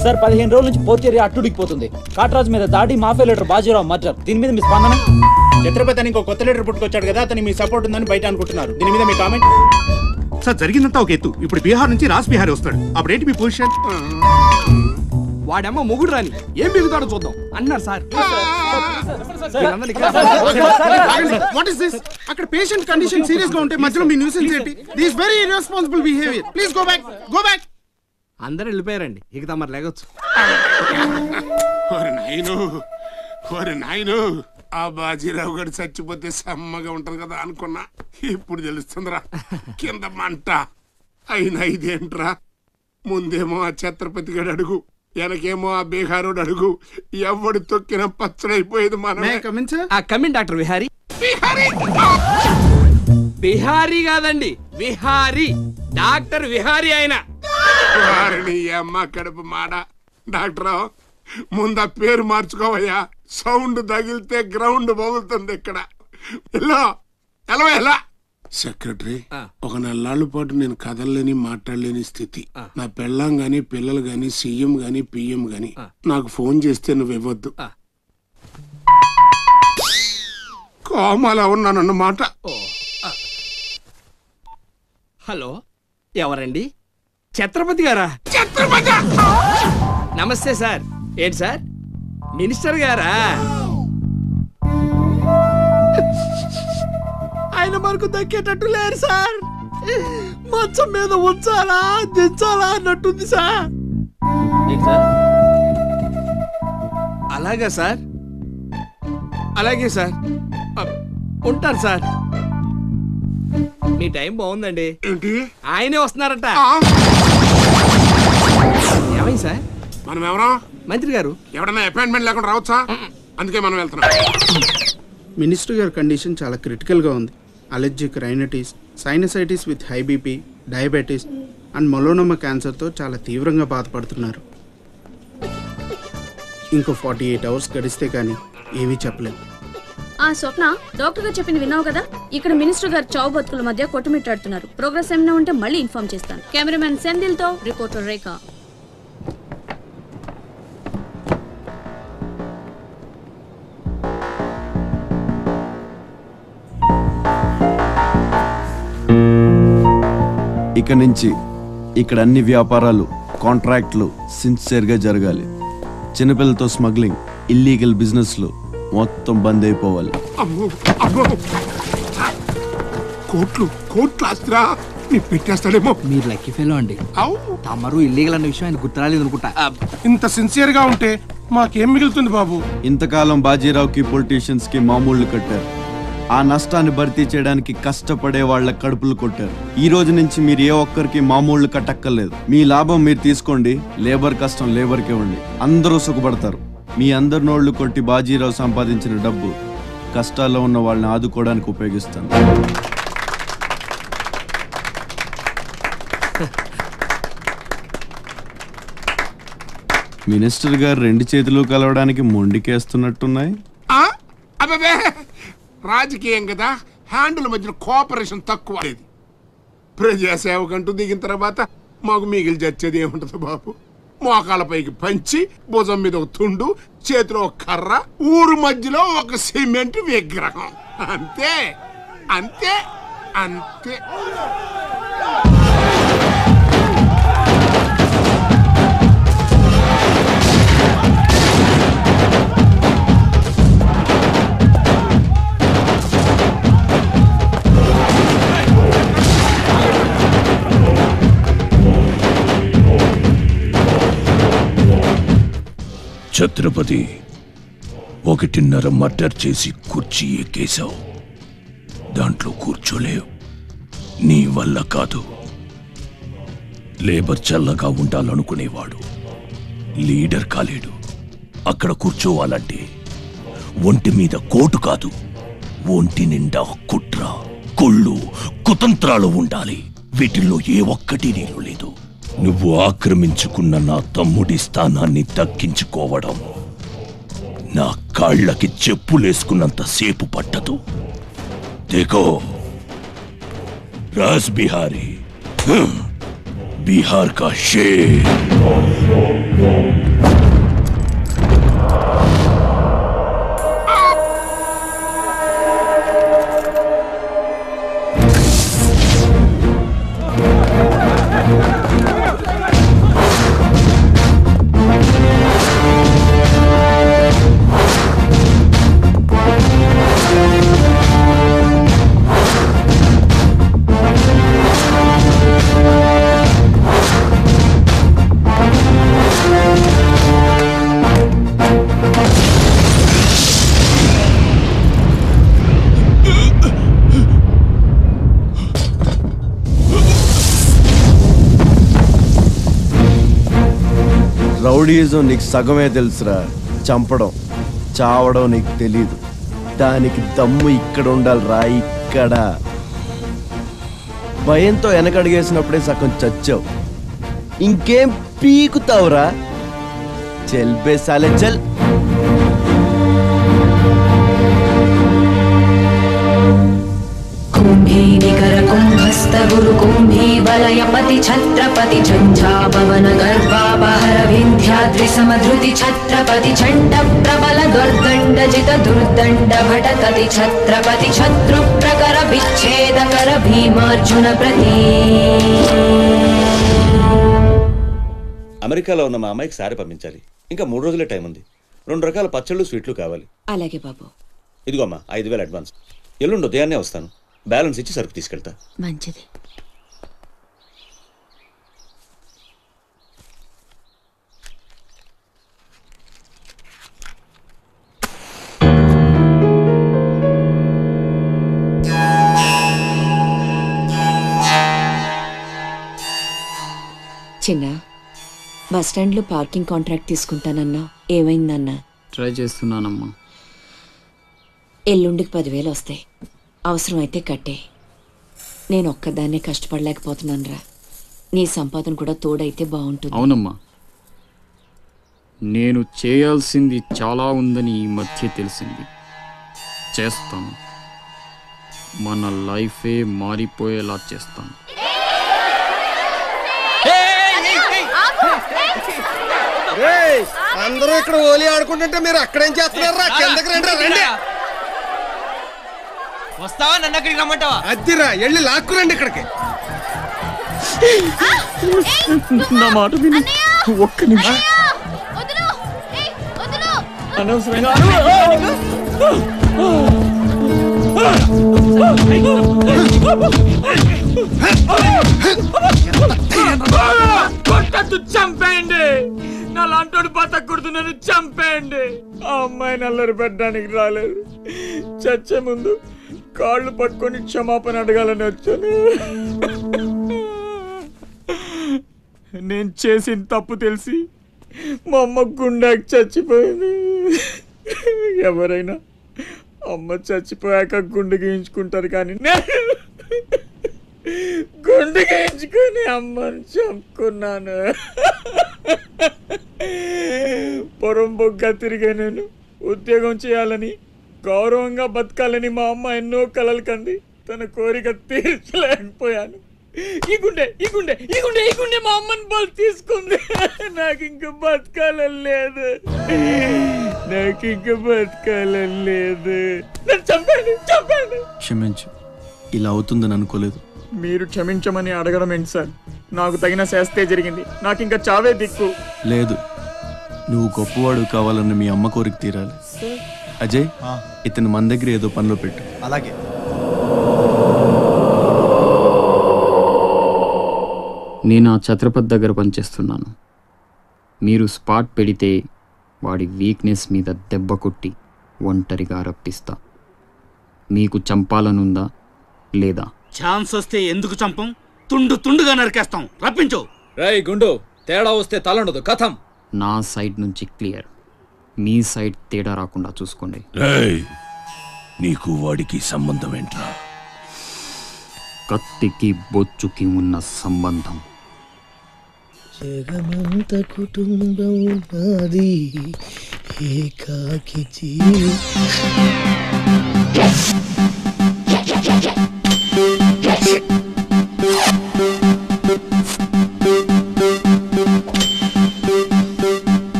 Sir పదిహేను రోజుల నుంచి పోర్చేరి అట్టుడికిపోతుంది కాట్రాజ్ మీద దాడి మాఫియా లీడర్ బాజీరావు మర్డర్ దీని మీద మీ స్పందన ఛత్రపతి అని ఇంకో కొత్త లీడర్ పుట్టుకొచ్చాడు కదా అతని మీ సపోర్ట్ ఉందని బయట అనుకుంటున్నారు దీని మీద మీ కామెంట్ సార్ జరిగిందంతా ఒక ఎత్తు ఇప్పుడు బీహార్ నుంచి రాజ్ బిహారీ వస్తాడు అప్పుడేంటి మీ పొజిషన్ వాడమ్మ మొగుడు రాని ఏం బిగుతాడో చూద్దాం అన్నారు సార్ వీళ్ళందరినీ ఇక్కడ- వాట్ ఇస్ దిస్ అక్కడ పేషెంట్ కండిషన్ సీరియస్ గా ఉంటే మధ్యలో మీ న్యూసెన్స్ ఏంటి this very irresponsible behaviour please go back go back అందరూ వెళ్ళిపోయారండి ఇక తమరు లేగొచ్చు ఓరి నాయను ఓరి నాయను ఆ బాజీరావు గారు చచ్చిపోతే సమ్మగా ఉంటది కదా అనుకున్నా ఇప్పుడు తెలుస్తుందిరా కింద మంట అయినా ఇదేంట్రా ముందేమో ఆ ఛత్రపతి గడు అడుగు వెనకేమో ఆ బీహారోడు అడుగు ఎవడు తొక్కిన పచ్చడైపోయేది మనం ఆ కమిన్ డాక్టర్ విహారీ బిహారీ కాదండి విహారీ డాక్టర్ విహారీ ఆయన వారిని ఈ అమ్మ కడుపు మాడ డాక్టర్ ముందు ఆ పేరు మార్చుకోవయ్యా సౌండ్ తగిలితే గ్రౌండ్ బగులుతుంది ఇక్కడ ఎలా ఎలా ఎలా సెక్రటరీ ఒక నెలల పాటు నేను కదలలేని మాట్లాడలేని స్థితి నా పెళ్ళాం గాని పిల్లలు గాని సీఎం గాని పిఎం గాని నాకు ఫోన్ చేస్తే నువ్వు ఇవ్వద్దు కోమాలో ఉన్నానన్నమాట హలో ఎవరండి ఛత్రపతి గారా నమస్తే సార్ ఏంటి సార్ మినిస్టర్ గారా ఆయన మనకు దక్కేటట్టు లేరు సార్ మంచం మీద ఉంచాలా దించాలా అన్నట్టుంది సార్ అలాగా సార్ అలాగే సార్ అ, ఉంటాను సార్ మీ టైం బాగుందండి ఏంటి ఆయనే వస్తున్నారట ఏమైంది సార్ మనం ఎవరో మంత్రి గారు ఎవడన్నా అపాయింట్మెంట్ లేకుండా రావచ్చా అందుకే మనం వెళ్తున్నాం మినిస్టర్ గారి కండిషన్ చాలా క్రిటికల్గా ఉంది allergic rhinitis sinusitis with high BP diabetes and melanoma క్యాన్సర్తో చాలా తీవ్రంగా బాధపడుతున్నారు ఇంకో ఫార్టీ ఎయిట్ అవర్స్ గడిస్తే కానీ ఏమీ చెప్పలేం ఆ స్వప్న డాక్టర్ గారు చెప్పింది విన్నావు కదా ఇక్కడ మినిస్టర్ గారు చావు బతుకుల మధ్య కొట్టుమిట్టాడుతున్నారు ప్రోగ్రెస్ ఏమైనా ఉంటే మళ్ళీ ఇన్ఫార్మ్ చేస్తాను కెమెరామెన్ సెందిల్ తో రిపోర్టర్ రేఖ ఇక నుంచి ఇక్కడ అన్ని వ్యాపారాలు కాంట్రాక్ట్లు సిన్సియర్గా జరగాలి చిన్నపిల్లలతో స్మగ్లింగ్ ఇల్లీగల్ బిజినెస్లు మొత్తం బంద్ అయిపోవాలి అమ్మో అమ్మో కోట్లు కోట్లు ఆస్తిరా నీ పెట్టేస్తాడేమో మీరు లక్కీ ఫెలో అండి అవు తమరు ఇల్లీగల్ అన్న విషయం ఆయన గుర్తురాలేదు అనుకుంటా ఇంత సిన్సియర్ గా ఉంటే మాకేం మిగులుతుంది బాబు ఇంతకాలం బాజీరావుకి పొలిటీషియన్స్ కి మామూళ్లు కట్టారు ఆ నష్టాన్ని భర్తీ చేయడానికి కష్టపడే వాళ్ళ కడుపులు కొట్టారు ఈ రోజు నుంచి మీరు ఏ ఒక్కరికి మామూళ్లు కట్టక్కర్లేదు మీ లాభం మీరు తీసుకోండి లేబర్ కష్టం లేబర్కి ఇవ్వండి అందరూ సుఖపడతారు మీ అందరి నోళ్లు కొట్టి బాజీరావు సంపాదించిన డబ్బు కష్టాల్లో ఉన్న వాళ్ళని ఆదుకోవడానికి ఉపయోగిస్తాను మినిస్టర్ గారు రెండు చేతులు కలవడానికి మొండికేస్తున్నట్టున్నాయి ఆ? అబ్బబ్బే రాజకీయం కదా హ్యాండిల్ మధ్యన కోఆపరేషన్ తక్కువ అనేది ప్రజాసేవకంటూ దిగిన తర్వాత మాకు మిగిలి చచ్చేది ఏముంటది బాబు మోకాళ్ళ పైకి పంచి భుజం మీద ఒక తుండు చేతిలో ఒక కర్ర ఊరు మధ్యలో ఒక సిమెంట్ విగ్రహం అంతే అంతే అంతే ఛత్రపతి ఒకటిన్నర మర్డర్ చేసి కుర్చీ ఎక్కేశావు దాంట్లో కూర్చోలేవు నీ వల్ల కాదు లేబర్ చల్లగా ఉండాలనుకునేవాడు లీడర్ కాలేడు అక్కడ కూర్చోవాలంటే ఒంటి మీద కోటు కాదు ఒంటి నిండా కుట్ర కొళ్ళు కుతంత్రాలు ఉండాలి వీటిల్లో ఏ ఒక్కటి నీరు లేదు నువ్వు ఆక్రమించుకున్న నా తమ్ముడి స్థానాన్ని దక్కించుకోవడం నా కాళ్ళకి చెప్పులేసుకున్నంత సేపు పట్టదు దేకో రాజ్ బిహారీ హ్మ్. बिहार का शेर రౌడీజం నీకు సగమే తెలుసురా చంపడం చావడం నీకు తెలీదు దానికి దమ్ము ఇక్కడ ఉండాలిరా ఇక్కడ భయంతో వెనకడిగేసినప్పుడే సగం చచ్చావు ఇంకేం పీకుతావురా చెల్ బే సాలే చల్ कुम्भी निकर कुम्भस्थ गुरु कुम्भी वलयपति छत्रपति झञ्झापवन गर्वापहर विन्ध्याद्रि समधृति छत्रपति चण्ड प्रबल दुर्दण्ड जित दुर्दण्ड भटकति छत्रपति शत्रु प्रकर विच्छेदकर भीमार्जुन प्रती అమెరికాలో ఉన్న మా అమ్మాయికి సారి పంపించాలి ఇంకా మూడు రోజులే టైం ఉంది రెండు రకాల పచ్చళ్ళు స్వీట్లు కావాలి అలాగే బాబు ఇదిగో అమ్మా ఐదు వేలు అడ్వాన్స్ ఎల్లుండి ఉదయాన్నే వస్తాను బ్యాలెన్స్ ఇచ్చి సరుకు తీసుకెళ్తా మంచిది చిన్న బస్ స్టాండ్లో పార్కింగ్ కాంట్రాక్ట్ తీసుకుంటానన్నా ఏమైందన్నా ట్రై చేస్తున్నానమ్మా ఎల్లుండికి పదివేలు వస్తాయి అవసరమైతే కట్టే నేను ఒక్కదాన్నే కష్టపడలేకపోతున్నానురా నీ సంపాదన కూడా తోడైతే బాగుంటుంది అవునమ్మా నేను చేయాల్సింది చాలా ఉందని ఈ మధ్య తెలిసింది చేస్తాను మన లైఫే మారిపోయేలా చేస్తాను అందరూ ఇక్కడ ఓలి ఆడుకుంటుంటే మీరు అక్కడేం చేస్తున్నారా కిందకి రండి రండి వస్తావా నన్ను అక్కడికి రమ్మంటావా అద్దిరా వెళ్ళి లాక్కురండి ఇక్కడికి నా మాట విను ఒక్క నిమిషం అనవసరంగా కొట్టద్దు చంపేయండి నా లాంటోడు బతకూడదు నన్ను చంపేయండి ఆ అమ్మాయి నల్లరి పెట్టడానికి రాలేదు చచ్చే ముందు కాళ్ళు పట్టుకొని క్షమాపణ అడగాలని వచ్చాను నేను చేసిన తప్పు తెలిసి మా అమ్మ గుండెకి చచ్చిపోయింది ఎవరైనా అమ్మ చచ్చిపోయాక గుండె గీయించుకుంటారు కానీ నేను గుండె గీయించుకొని అమ్మని చంపుకున్నాను పొరం బొగ్గ తిరిగా నేను ఉద్యోగం చేయాలని గౌరవంగా బతకాలని మా అమ్మ ఎన్నో కలలు కంది తన కోరిక తీర్చలేకపోయాను ఈ గుండె ఈ గుండె ఈ గుండె ఈ గుండె మా అమ్మని బలు తీసుకుంది నాకు ఇంకా బతకాలని లేదు నాకు ఇంకా బతకాలని లేదు నన్ను చంపండి చంపండి క్షమించు ఇలా అవుతుందని అనుకోలేదు మీరు క్షమించమని అడగడం ఏంటి సార్ నాకు తగిన శాస్తే జరిగింది నాకు ఇంకా చావే దిక్కు లేదు నువ్వు గొప్పవాడు కావాలని మీ అమ్మ కోరిక తీరాలి అజయ్ ఇతను మన దగ్గర ఏదో పనిలో పెట్టు అలాగే నేను ఆ ఛత్రపతి దగ్గర పనిచేస్తున్నాను మీరు స్పాట్ పెడితే వాడి వీక్నెస్ మీద దెబ్బ కొట్టి ఒంటరిగా రప్పిస్తా మీకు చంపాలనుందా లేదా ఛాన్స్ వస్తే ఎందుకు చంపం తుండు తుండుగా నరికేస్తాం రప్పించు రై గుండు తేడా వస్తే తలండదు కథం నా సైడ్ నుంచి క్లియర్ మీ సైడ్ తేడా రాకుండా చూసుకోండి రేయ్ నీకు వాడికి సంబంధం ఏంట్రా కత్తికి బొచ్చుకి ఉన్న సంబంధం జగమంత కుటుంబం నాది ఏకాకి జీవి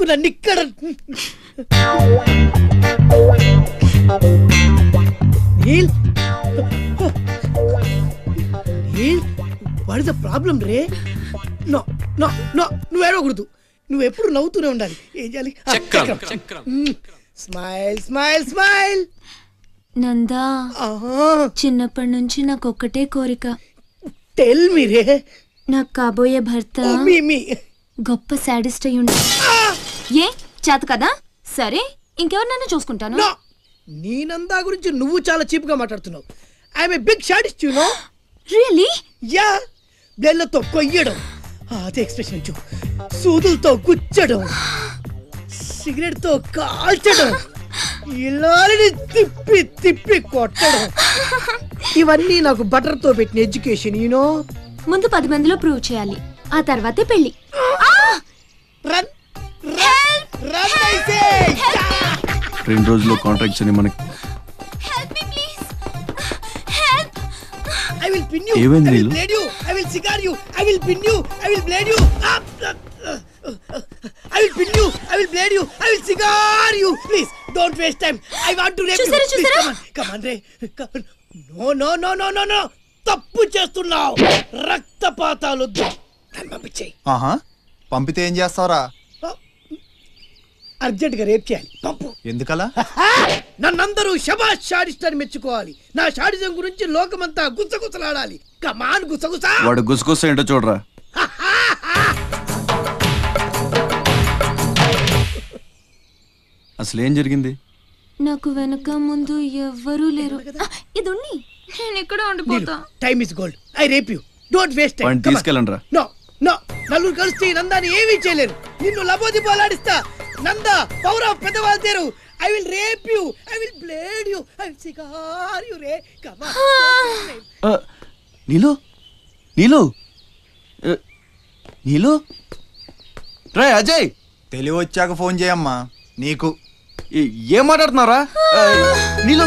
నన్ను ఇక్కడ Neel Neel what is the problem రే నో నో నో నువ్వు ఏడవకూడదు నువ్వు ఎప్పుడు నవ్వుతూనే ఉండాలి ఏం చేయాలి స్మైల్ స్మైల్ స్మైల్ నందా చిన్నప్పటి నుంచి నాకు ఒక్కటే కోరిక టెల్ మీ రే నాకు కాబోయే భర్త మీ మీ గొప్ప సాడిస్ట్ అయి ఉండాలి ఏ చేత కదా సరే ఇంకెవరినైనా చూసుకుంటాను నీ నందా గురించి నువ్వు చాలా చీప్ గా మాట్లాడుతున్నావు I'm a big sadist you know really yeah బ్లేడ్లతో కొయ్యడం అదే ఎక్స్ప్రెషన్ ఉంచు సూదులతో గుచ్చడం సిగరెట్ తో కాల్చడం ఇలాని తిప్పి తిప్పి కొట్టడం ఇవన్నీ నాకు బటర్ తో పెట్టిన ఎడ్యుకేషన్ యూనో ముందు పది మందిలో ప్రూవ్ చేయాలి ఆ తర్వాతే పెళ్లి రన్ రన్ అయితే రెండు రోజుల్లో కాంట్రాక్ట్స్ అని మనకి ఐ విల్ పిన్ యు ఏమైంది I will Neelu? Blade you I will cigar you I will pin you I will blade you I will pin you I will blade you I will cigar you please don't waste time I want to rape you చూసారా, చూసారా? Come on రే no no no no no no తప్పు చేస్తున్నావు రక్తపాతాలొద్దు నన్ను పంపించేయి ఆహా పంపితే ఏం చేస్తావురా అర్జెంట్ గా రేప్ చేయాలి పంపు ఎందుకలా నన్నందరూ శబాష్ షాడిస్ట్ అని మెచ్చుకోవాలి నా షాడిజం గురించి లోకమంతా గుసగుసలాడాలి కమాన్ గుసగుసా వాడు గుసగుస ఏంటో చూడరా అసలు ఏం జరిగింది నాకు వెనక ముందు ఎవ్వరూ లేరు ఆ, ఇది ఉన్ని నేను ఇక్కడ ఉండిపోతా time is gold I rape you don't waste వాడిని టైం తీసుకెళ్ళండి రా నో నో నలుగురు కలిసి ఈ నందాన్ని ఏమీ చేయలేరు నిన్ను లబోది పోలాడిస్తా నందా పవర్ ఆఫ్ పెద్దవాళ్ళు తేరు I will rape you I will blade you I will cigar you రే కమా ఆ, నీలు నీలు ఆ, నీలు రే అజయ్ తెలివి వచ్చాక ఫోన్ చేయమ్మా నీకు ఏ- ఏం మాట్లాడుతున్నారా ఆ, నీలు